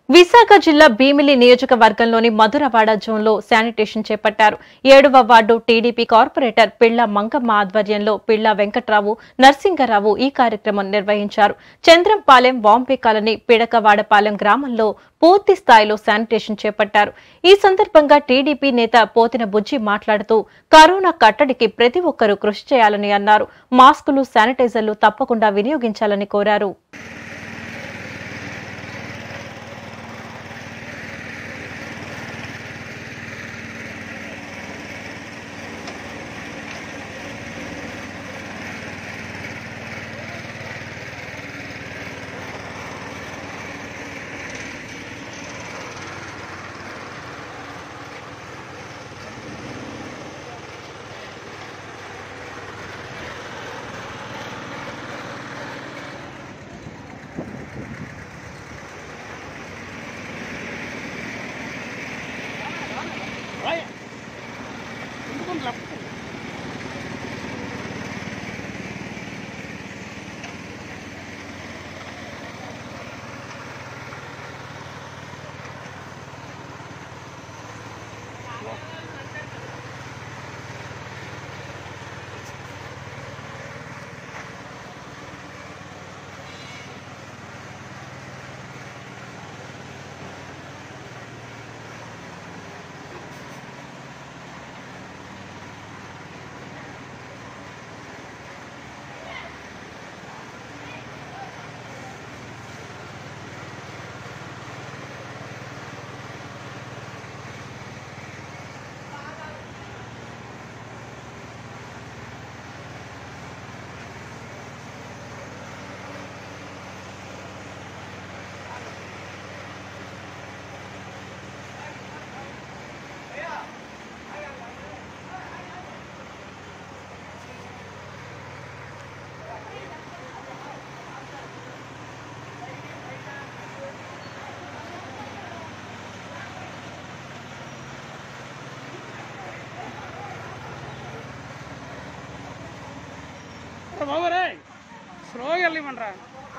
విశాఖ జిల్లా భీమిలి నియోజకవర్గంలోని మధురవాడ జోన్లో శానిటేషన్ చేపట్టారు ఏడవ ward TDP corporator Pilla Mangamma ఆధ్వర్యంలో పిళ్ల వెంకట్రావు నర్సింగరావు ఈ కార్యక్రమం నిర్వహించారు చంద్రంపాలెం వాంపే కాలనీ పిడకవాడపాలెం గ్రామంలో పూర్తి స్థాయిలో శానిటేషన్ చేపట్టారు ఈ సందర్భంగా టీడీపీ నేత పోతిన బుజ్జి మాట్లాడుతూ కరోనా కట్టడికి ప్రతి ఒక్కరూ కృషి చేయాలని అన్నారు మాస్కులు శానిటైజర్లు తప్పకుండా వినియోగించాలని కోరారు బాబు రే స్లోగా వెళ్ళమనరా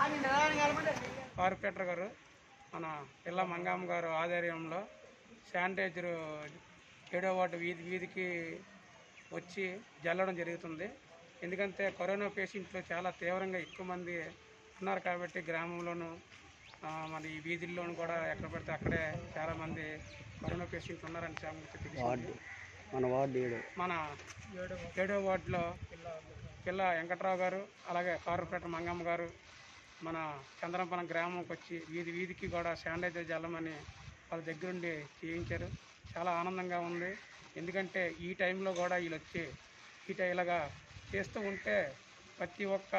కార్పొరేటర్ గారు మన పిల్ల మంగమ్మ గారు ఆధ్వర్యంలో శానిటైజర్ ఏడో వార్డు వీధి వీధికి వచ్చి జల్లడం జరుగుతుంది ఎందుకంటే కరోనా పేషెంట్లు చాలా తీవ్రంగా ఎక్కువ మంది ఉన్నారు కాబట్టి గ్రామంలోనూ ఆ, మన ఈ వీధుల్లోనూ కూడా ఎక్కడ పడితే అక్కడే చాలామంది కరోనా పేషెంట్లు ఉన్నారని సంగతి తెలిసింది మన వార్డు ఏడు మన ఏడో వార్డులో పిల్ల వెంకట్రావు గారు అలాగే కార్పొరేటర్ మంగమ్మ గారు మన చంద్రంపల్లం గ్రామంకి వచ్చి వీధి వీధికి కూడా శానిటైజర్ జల్లమని వాళ్ళ దగ్గరుండి చేయించారు చాలా ఆనందంగా ఉంది ఎందుకంటే ఈ టైంలో కూడా వీళ్ళు వచ్చి ఈ టై- ఇలాగా చేస్తూ ఉంటే ప్రతి ఒక్క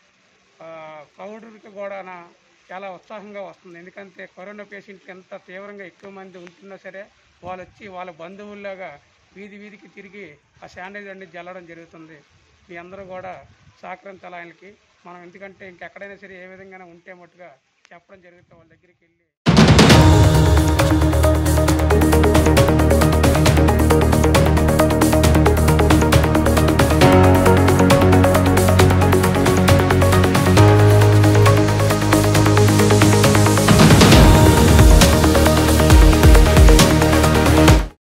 పౌడర్కి కూడా చాలా ఉత్సాహంగా వస్తుంది ఎందుకంటే కరోనా పేషెంట్కి ఎంత తీవ్రంగా ఎక్కువ మంది ఉంటున్నా సరే వాళ్ళు వచ్చి వాళ్ళ బంధువుల్లాగా వీధి వీధికి తిరిగి ఆ శానిటైజర్ అనేది జల్లడం జరుగుతుంది మీ అందరూ కూడా సహకరించాలి ఆయనకి మనం ఎందుకంటే ఇంకెక్కడైనా సరే ఏ విధంగా ఉంటే మట్టుగా చెప్పడం జరుగుతుంది వాళ్ళ దగ్గరికి వెళ్ళి